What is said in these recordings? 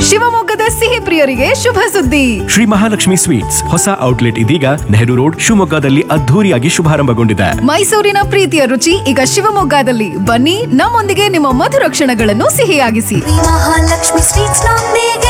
ಶಿವಮೊಗ್ಗದ ಸಿಹಿ ಪ್ರಿಯರಿಗೆ ಶುಭ ಸುದ್ದಿ ಶ್ರೀ ಮಹಾಲಕ್ಷ್ಮಿ ಸ್ವೀಟ್ಸ್ ಹೊಸ ಔಟ್ಲೆಟ್ ಇದೀಗ ನೆಹರು ರೋಡ್ ಶಿವಮೊಗ್ಗದಲ್ಲಿ ಅದ್ಧೂರಿಯಾಗಿ ಶುಭಾರಂಭಗೊಂಡಿದೆ ಮೈಸೂರಿನ ಪ್ರೀತಿಯ ರುಚಿ ಈಗ ಶಿವಮೊಗ್ಗದಲ್ಲಿ ಬನ್ನಿ ನಮ್ಮೊಂದಿಗೆ ನಿಮ್ಮ ಮಧುರ ಕ್ಷಣಗಳನ್ನು ಸಿಹಿಯಾಗಿಸಿ ಮಹಾಲಕ್ಷ್ಮಿ ಸ್ವೀಟ್ಸ್ ನೊಂದಿಗೆ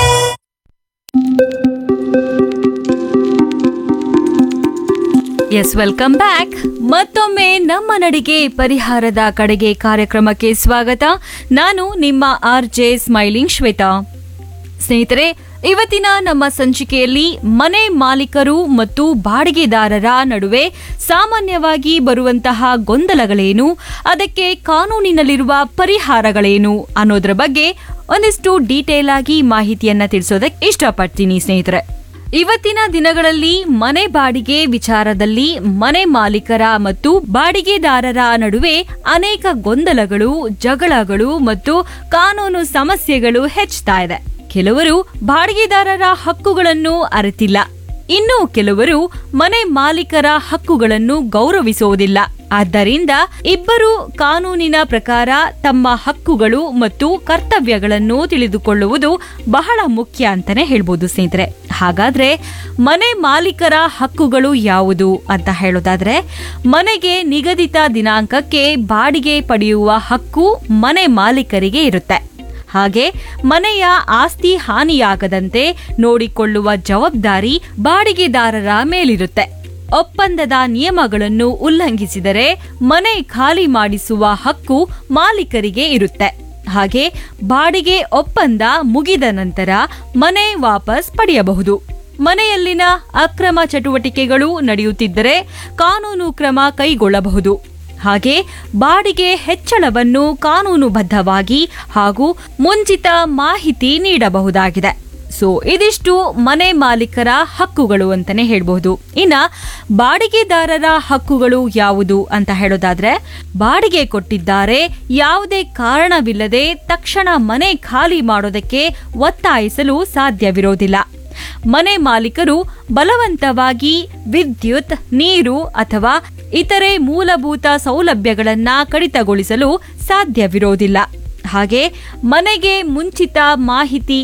ಎಸ್ ವೆಲ್ಕಮ್ ಬ್ಯಾಕ್ ಮತ್ತೊಮ್ಮೆ ನಮ್ಮ ನಡಿಗೆ ಪರಿಹಾರದ ಕಡೆಗೆ ಕಾರ್ಯಕ್ರಮಕ್ಕೆ ಸ್ವಾಗತ ನಾನು ನಿಮ್ಮ ಆರ್ ಜೆ ಸ್ಮೈಲಿಂಗ್ ಶ್ವೇತಾ ಸ್ನೇಹಿತರೆ ಇವತ್ತಿನ ನಮ್ಮ ಸಂಚಿಕೆಯಲ್ಲಿ ಮನೆ ಮಾಲೀಕರು ಮತ್ತು ಬಾಡಿಗೆದಾರರ ನಡುವೆ ಸಾಮಾನ್ಯವಾಗಿ ಬರುವಂತಹ ಗೊಂದಲಗಳೇನು ಅದಕ್ಕೆ ಕಾನೂನಿನಲ್ಲಿರುವ ಪರಿಹಾರಗಳೇನು ಅನ್ನೋದ್ರ ಬಗ್ಗೆ ಒಂದಿಷ್ಟು ಡೀಟೇಲ್ ಆಗಿ ಮಾಹಿತಿಯನ್ನ ತಿಳಿಸೋದಕ್ಕೆ ಇಷ್ಟಪಡ್ತೀನಿ ಸ್ನೇಹಿತರೆ ಇವತ್ತಿನ ದಿನಗಳಲ್ಲಿ ಮನೆ ಬಾಡಿಗೆ ವಿಚಾರದಲ್ಲಿ ಮನೆ ಮಾಲೀಕರ ಮತ್ತು ಬಾಡಿಗೆದಾರರ ನಡುವೆ ಅನೇಕ ಗೊಂದಲಗಳು ಜಗಳಗಳು ಮತ್ತು ಕಾನೂನು ಸಮಸ್ಯೆಗಳು ಹೆಚ್ಚುತ್ತಾ ಇದೆ ಕೆಲವರು ಬಾಡಿಗೆದಾರರ ಹಕ್ಕುಗಳನ್ನು ಅರಿತಿಲ್ಲ ಇನ್ನು ಕೆಲವರು ಮನೆ ಮಾಲೀಕರ ಹಕ್ಕುಗಳನ್ನು ಗೌರವಿಸುವುದಿಲ್ಲ ಆದ್ದರಿಂದ ಇಬ್ಬರು ಕಾನೂನಿನ ಪ್ರಕಾರ ತಮ್ಮ ಹಕ್ಕುಗಳು ಮತ್ತು ಕರ್ತವ್ಯಗಳನ್ನು ತಿಳಿದುಕೊಳ್ಳುವುದು ಬಹಳ ಮುಖ್ಯ ಅಂತಾನೆ ಹೇಳ್ಬೋದು ಸ್ನೇಹಿತರೆ ಹಾಗಾದ್ರೆ ಮನೆ ಮಾಲೀಕರ ಹಕ್ಕುಗಳು ಯಾವುದು ಅಂತ ಹೇಳೋದಾದ್ರೆ ಮನೆಗೆ ನಿಗದಿತ ದಿನಾಂಕಕ್ಕೆ ಬಾಡಿಗೆ ಪಡೆಯುವ ಹಕ್ಕು ಮನೆ ಮಾಲೀಕರಿಗೆ ಇರುತ್ತೆ ಹಾಗೆ ಮನೆಯ ಆಸ್ತಿ ಹಾನಿಯಾಗದಂತೆ ನೋಡಿಕೊಳ್ಳುವ ಜವಾಬ್ದಾರಿ ಬಾಡಿಗೆದಾರರ ಮೇಲಿರುತ್ತೆ ಒಪ್ಪಂದದ ನಿಯಮಗಳನ್ನು ಉಲ್ಲಂಘಿಸಿದರೆ ಮನೆ ಖಾಲಿ ಮಾಡಿಸುವ ಹಕ್ಕು ಮಾಲೀಕರಿಗೆ ಇರುತ್ತೆ ಹಾಗೆ ಬಾಡಿಗೆ ಒಪ್ಪಂದ ಮುಗಿದ ನಂತರ ಮನೆ ವಾಪಸ್ ಪಡೆಯಬಹುದು ಮನೆಯಲ್ಲಿನ ಅಕ್ರಮ ಚಟುವಟಿಕೆಗಳು ನಡೆಯುತ್ತಿದ್ದರೆ ಕಾನೂನು ಕ್ರಮ ಕೈಗೊಳ್ಳಬಹುದು ಹಾಗೆ ಬಾಡಿಗೆ ಹೆಚ್ಚಳವನ್ನು ಕಾನೂನುಬದ್ಧವಾಗಿ ಹಾಗೂ ಮುಂಚಿತ ಮಾಹಿತಿ ನೀಡಬಹುದಾಗಿದೆ ಸೊ ಇದಿಷ್ಟು ಮನೆ ಮಾಲೀಕರ ಹಕ್ಕುಗಳು ಅಂತಾನೆ ಹೇಳ್ಬಹುದು ಇನ್ನ ಬಾಡಿಗೆದಾರರ ಹಕ್ಕುಗಳು ಯಾವುದು ಅಂತ ಹೇಳೋದಾದ್ರೆ ಬಾಡಿಗೆ ಕೊಟ್ಟಿದ್ದಾರೆ ಯಾವುದೇ ಕಾರಣವಿಲ್ಲದೆ ತಕ್ಷಣ ಮನೆ ಖಾಲಿ ಮಾಡೋದಕ್ಕೆ ಒತ್ತಾಯಿಸಲು ಸಾಧ್ಯವಿರೋದಿಲ್ಲ ಮನೆ ಮಾಲೀಕರು ಬಲವಂತವಾಗಿ ವಿದ್ಯುತ್ ನೀರು ಅಥವಾ ಇತರೆ ಮೂಲಭೂತ ಸೌಲಭ್ಯಗಳನ್ನ ಕಡಿತಗೊಳಿಸಲು ಸಾಧ್ಯವಿರೋದಿಲ್ಲ ಹಾಗೆ ಮನೆಗೆ ಮುಂಚಿತ ಮಾಹಿತಿ